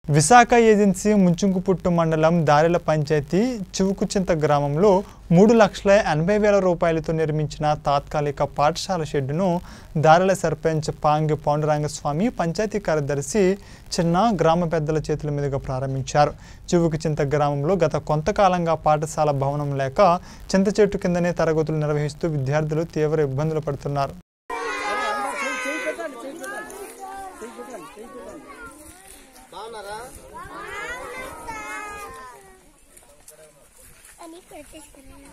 Visakha agency ముంచుంకుపుట్టు మండలం దారెల పంచాయతీ చివుకుచింత గ్రామంలో మూడు లక్షల ఎనభై వేల రూపాయలతో నిర్మించిన తాత్కాలిక పాఠశాల షెడ్డును దారెల సర్పంచ్ పాంగి పాండురంగస్వామి పంచాయతీ కార్యదర్శి చిన్న గ్రామ పెద్దల చేతుల మీదుగా ప్రారంభించారు చివుకుచింత గ్రామంలో గత కొంతకాలంగా పాఠశాల భవనం లేక చింత చెట్టు కిందనే తరగతులు నిర్వహిస్తూ విద్యార్థులు తీవ్ర ఇబ్బందులు పడుతున్నారు అని పెట్టేసుకున్నాను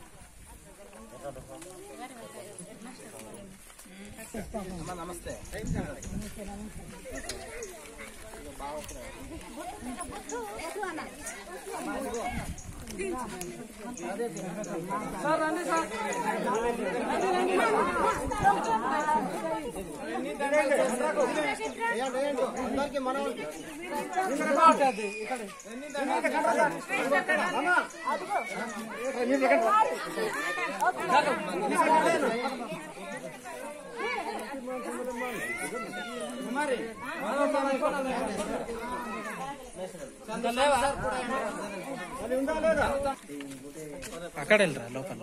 అక్కడ వెళ్ళరా లోపల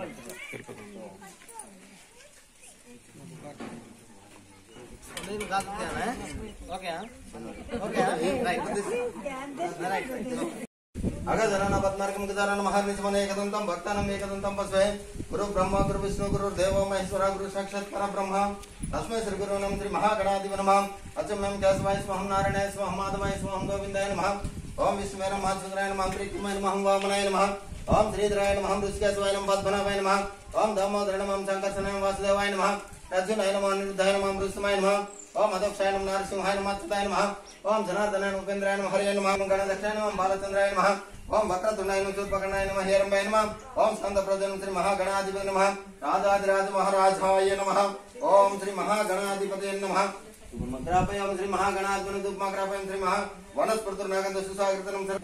అగజనన పద్మార్గం గజానన మహార్నిశమన ఏకదంతం భక్తానం ఏకదంతం పశ్వే గురు బ్రహ్మ గురు విష్ణు గురు దేవో మహేశ్వర గురు సాక్షాత్ పర బ్రహ్మ తస్మై శ్రీ గురు నమ శ్రీ మహాగణాధిప నమ అచమ్యం కేశవాయ స్వహం నారాయణాయ స్వహం మాధవాయ స్వహం గోవిందాయ నమ ఓం విష్ణువే నమ సుందరాయ నమ ప్రీతిమయ నమ వామనాయ నమ ఓం శ్రీధరాయ నమ ఋషికేశవాయ నమ పద్మనాభాయ నమ ఓం దామోదర నమ శంకర్షణాయ వాసుదేవాయ నమ అర్జునాయ నమ అనిరుద్ధాయ నమ ఋషిమాయ నమ ఓం అదక్షాయ నమ నరసింహాయ నమ అచ్యుతాయ నమ ఓం జనార్దనాయ నమ ఉపేంద్రాయ నమ హరియ నమ గణదక్షాయ నమ బాలచంద్రాయ నమ ఓం వక్రతుండాయ నమ చూర్పకర్ణాయ నమ హేరంబాయ నమ ఓం స్కందప్రదనం శ్రీ మహాగణాధిపతి నమ రాజాదిరాజ మహారాజాయ నమ ఓం శ్రీ మహాగణాధిపతి నమ గ్రాపయాం శ్రీ మహాగణాధిపతి దుప్మాగ్రాపయం శ్రీ మహా వనస్పృతుర్నాగంధ సుసాగృతనం శ్రీ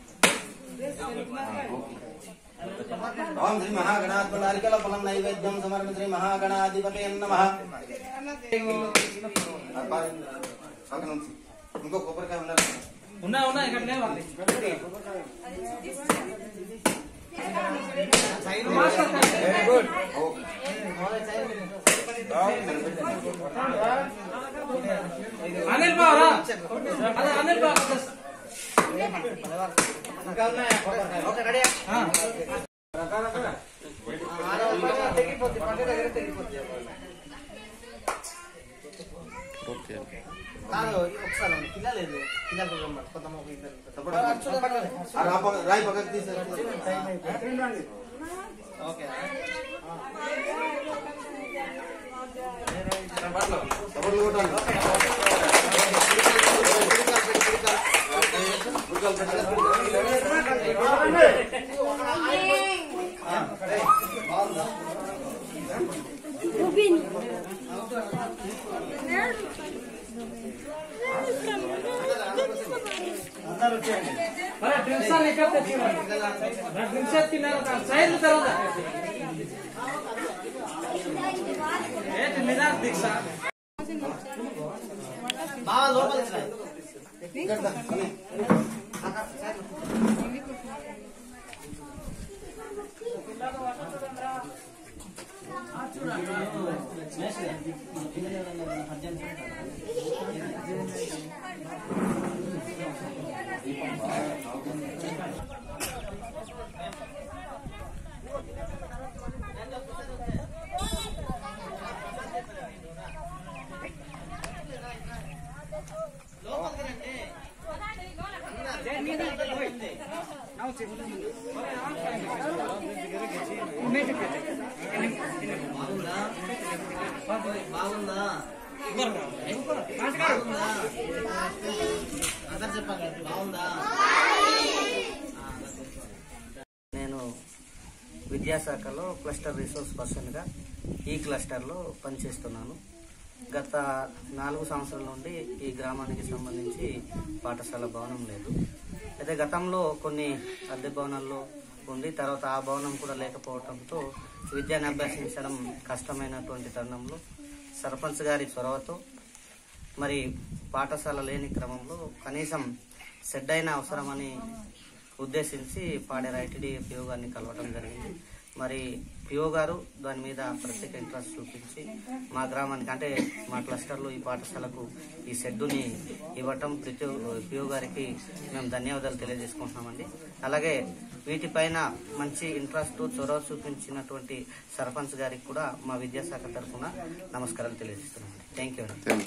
ఓం శ్రీ మహాగణాధిపతి నారికల ఫలం నైవేద్యం సమర్పణ శ్రీ మహాగణాధిపతి నమ ఇంకో కొబ్బరికాయ ఉండాలి ఉన్నా ఉన్నా ఇక్కడ లేవా అనిల్ బావరా అదే అనిల్ బావ కాదు ఒకసారి కింద లేదు కింద కొంతమంది రాయి పక్కకి తీసేసి ఓకే సపోర్ట్లు కొట్టాలి మరి డ్రింక్స్ అన్ని ఇక్కడ తెచ్చివ్వండి డ్రింక్స్ తిన్నారు సైడ్ తర్వాత ఏంటి నిదాన దీక్ష బాగా లోపలికి రా. బాగుందా బాగుందా అందరు చెప్పండి బాగుందా నేను విద్యాశాఖలో క్లస్టర్ రిసోర్స్ పర్సన్గా ఈ క్లస్టర్లో పనిచేస్తున్నాను గత నాలుగు సంవత్సరాల నుండి ఈ గ్రామానికి సంబంధించి పాఠశాల భవనం లేదు అయితే గతంలో కొన్ని అద్దె భవనాల్లో ఉండి తర్వాత ఆ భవనం కూడా లేకపోవడంతో విద్యాన్ని అభ్యసించడం కష్టమైనటువంటి తరుణంలో సర్పంచ్ గారి చొరవతో మరి పాఠశాల లేని క్రమంలో కనీసం సెడ్ అయిన అవసరమని ఉద్దేశించి పాడేరు ఐటీడీ పిఓ గారిని కలవడం జరిగింది మరి పిఓ గారు దాని మీద ప్రత్యేక ఇంట్రెస్ట్ చూపించి మా గ్రామానికి అంటే మా క్లస్టర్లో ఈ పాఠశాలకు ఈ షెడ్డుని ఇవ్వటం ప్రతి పిఓ గారికి మేము ధన్యవాదాలు తెలియజేసుకుంటున్నామండి అలాగే వీటిపైన మంచి ఇంట్రెస్ట్ చొరవ చూపించినటువంటి సర్పంచ్ గారికి కూడా మా విద్యాశాఖ తరఫున నమస్కారాలు తెలియజేస్తున్నాం థ్యాంక్ యూ అండి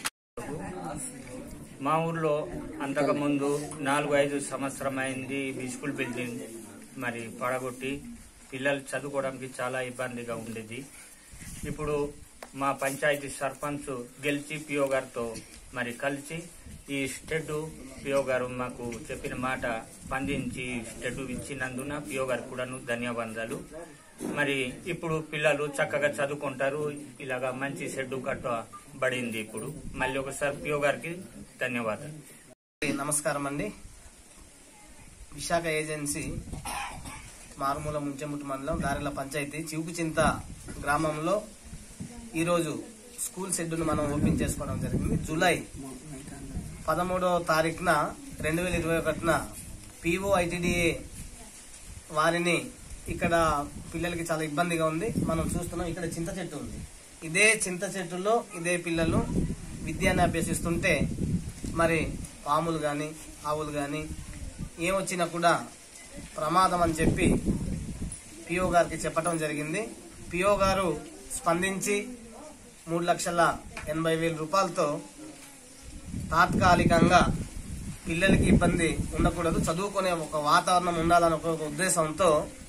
మా ఊర్లో అంతకుముందు నాలుగు ఐదు సంవత్సరం అయింది ఈ స్కూల్ బిల్డింగ్ మరి పడగొట్టి పిల్లలు చదువుకోవడానికి చాలా ఇబ్బందిగా ఉండేది ఇప్పుడు మా పంచాయతీ సర్పంచ్ గెలిచి పిఓ గారితో మరి కలిసి ఈ స్టెడ్ పిఓ గారు మాకు చెప్పిన మాట స్పందించి స్టెడ్ ఇచ్చినందున పిఓ గారికి కూడాను ధన్యవాదాలు మరి ఇప్పుడు పిల్లలు చక్కగా చదువుకుంటారు ఇలాగా మంచి షెడ్ కట్టబడింది ఇప్పుడు మళ్ళీ ఒకసారి పిఓ గారికి ధన్యవాదాలు నమస్కారం అండి విశాఖ ఏజెన్సీ మారుమూల ముంచెముట్టు మండలం దారిల పంచాయతీ చివుకుచింత గ్రామంలో ఈరోజు స్కూల్ షెడ్యూల్ మనం ఓపెన్ చేసుకోవడం జరిగింది జూలై పదమూడవ తారీఖున రెండు వేల ఇరవై ఒకటిన పిఓ ఐటీడీఏ వారిని ఇక్కడ పిల్లలకి చాలా ఇబ్బందిగా ఉంది మనం చూస్తున్నాం ఇక్కడ చింత చెట్టు ఉంది ఇదే చింత చెట్టులో ఇదే పిల్లలు విద్యాన్ని అభ్యసిస్తుంటే మరి పాములు కానీ ఆవులు కానీ ఏమొచ్చినా కూడా ప్రమాదం అని చెప్పి పిఓ గారికి చెప్పడం జరిగింది పిఓ గారు స్పందించి మూడు లక్షల ఎనభై వేల రూపాయలతో తాత్కాలికంగా పిల్లలకి ఇబ్బంది ఉండకూడదు చదువుకునే ఒక వాతావరణం ఉండాలని ఒక ఉద్దేశంతో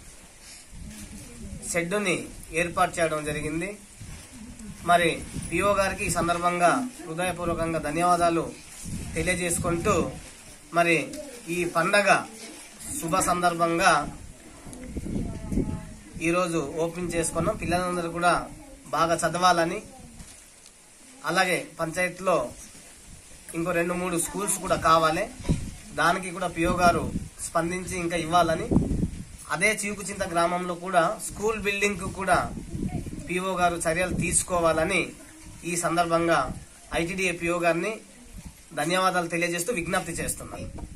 షెడ్డుని ఏర్పాటు చేయడం జరిగింది మరి పిఓ గారికి ఈ సందర్భంగా హృదయపూర్వకంగా ధన్యవాదాలు తెలియజేసుకుంటూ మరి ఈ పండగ శుభ సందర్భంగా ఈరోజు ఓపెన్ చేసుకున్నాం పిల్లలందరూ కూడా బాగా చదవాలని అలాగే పంచాయతీలో ఇంకో రెండు మూడు స్కూల్స్ కూడా కావాలి దానికి కూడా పిఓ గారు స్పందించి ఇంకా ఇవ్వాలని అదే చీకుచింత గ్రామంలో కూడా స్కూల్ బిల్డింగ్ కు కూడా పిఓ గారు చర్యలు తీసుకోవాలని ఈ సందర్భంగా ఐటీడీఏ పిఓ గారిని ధన్యవాదాలు తెలియజేస్తూ విజ్ఞప్తి చేస్తున్నాను